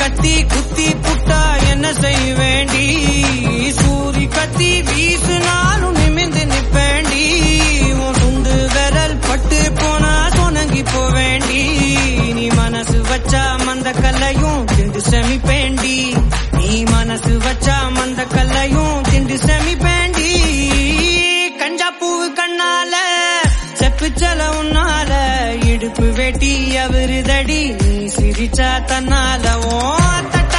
கத்தி குத்தி புட்டா என்ன செய்ய வேண்டி சூரி கத்தி வீசுனாலும் நிமிந்து நிப்பேண்டி உன் சுண்டு விரல் பட்டு போனா சொனங்கி போவேண்டி நீ மனசு வச்சா மந்த கல்லையும் திண்டு செமிப்பேண்டி நீ மனசு வச்சா மந்த கல்லையும் திண்டு செமிப்பேண்டி கஞ்சா பூவு கண்ணால செப்புச்சல உன்னால இடுப்பு வெட்டி அவருதடி நீ சிரிச்சா தன்னால ஓ தட்ட